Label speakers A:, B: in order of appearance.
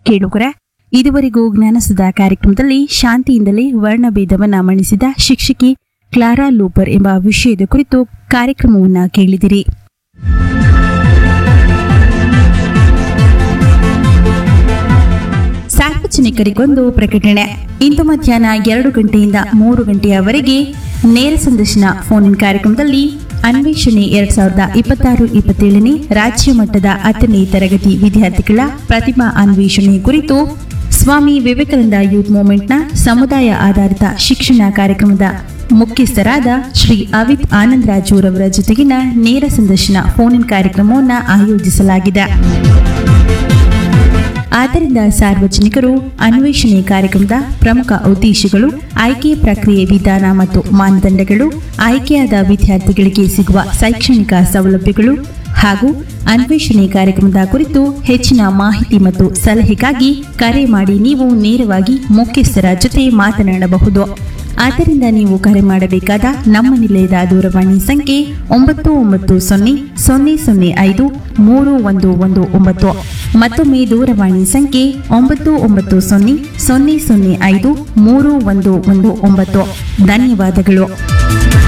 A: ಕೇಳುಗರೆ ಇದುವರೆಗೂ ಜ್ಞಾನಸುಧಾ ಕಾರ್ಯಕ್ರಮದಲ್ಲಿ ಶಾಂತಿಯಿಂದಲೇ ವರ್ಣಭೇದವನ್ನ ಮಣಿಸಿದ ಶಿಕ್ಷಕಿ ಕ್ಲಾರಾ ಲೂಪರ್ ಎಂಬ ವಿಷಯದ ಕುರಿತು ಕಾರ್ಯಕ್ರಮವನ್ನ ಕೇಳಿದಿರಿ ಸಾರ್ವಜನಿಕರಿಗೊಂದು ಪ್ರಕಟಣೆ ಇಂದು ಮಧ್ಯಾಹ್ನ ಎರಡು ಗಂಟೆಯಿಂದ ಮೂರು ಗಂಟೆಯವರೆಗೆ ನೇರ ಸಂದರ್ಶನ ಫೋನ್ ಇನ್ ಕಾರ್ಯಕ್ರಮದಲ್ಲಿ ಅನ್ವೇಷಣೆ ಎರಡ್ ಸಾವಿರದ ಇಪ್ಪತ್ತಾರು ಇಪ್ಪತ್ತೇಳನೇ ರಾಜ್ಯ ಮಟ್ಟದ ಹತ್ತನೇ ತರಗತಿ ವಿದ್ಯಾರ್ಥಿಗಳ ಪ್ರತಿಭಾ ಅನ್ವೇಷಣೆ ಕುರಿತು ಸ್ವಾಮಿ ವಿವೇಕಾನಂದ ಯೂತ್ ಮೂವ್ಮೆಂಟ್ನ ಸಮುದಾಯ ಆಧಾರಿತ ಶಿಕ್ಷಣ ಕಾರ್ಯಕ್ರಮದ ಮುಖ್ಯಸ್ಥರಾದ ಶ್ರೀ ಅವಿತ್ ಆನಂದರಾಜುರವರ ಜೊತೆಗಿನ ನೇರ ಸಂದರ್ಶನ ಫೋನ್ ಇನ್ ಕಾರ್ಯಕ್ರಮವನ್ನು ಆಯೋಜಿಸಲಾಗಿದೆ ಆದ್ದರಿಂದ ಸಾರ್ವಜನಿಕರು ಅನ್ವೇಷಣೆ ಕಾರ್ಯಕ್ರಮದ ಪ್ರಮುಖ ಉದ್ದೇಶಗಳು ಆಯ್ಕೆ ಪ್ರಕ್ರಿಯೆ ವಿಧಾನ ಮತ್ತು ಮಾನದಂಡಗಳು ಆಯ್ಕೆಯಾದ ವಿದ್ಯಾರ್ಥಿಗಳಿಗೆ ಸಿಗುವ ಶೈಕ್ಷಣಿಕ ಸೌಲಭ್ಯಗಳು ಹಾಗೂ ಅನ್ವೇಷಣೆ ಕಾರ್ಯಕ್ರಮದ ಕುರಿತು ಹೆಚ್ಚಿನ ಮಾಹಿತಿ ಮತ್ತು ಸಲಹೆಗಾಗಿ ಕರೆ ಮಾಡಿ ನೀವು ನೇರವಾಗಿ ಮುಖ್ಯಸ್ಥರ ಜೊತೆ ಮಾತನಾಡಬಹುದು ಆದ್ದರಿಂದ ನೀವು ಕರೆ ಮಾಡಬೇಕಾದ ನಮ್ಮ ನಿಲಯದ ದೂರವಾಣಿ ಸಂಖ್ಯೆ ಒಂಬತ್ತು ಒಂಬತ್ತು ಸೊನ್ನೆ ಸೊನ್ನೆ ಸೊನ್ನೆ ಐದು ಮೂರು ಒಂದು ಒಂದು ಒಂಬತ್ತು ಮತ್ತೊಮ್ಮೆ ದೂರವಾಣಿ ಸಂಖ್ಯೆ ಒಂಬತ್ತು ಒಂಬತ್ತು ಸೊನ್ನೆ ಸೊನ್ನೆ ಸೊನ್ನೆ ಐದು ಮೂರು ಒಂದು ಒಂದು ಒಂಬತ್ತು ಧನ್ಯವಾದಗಳು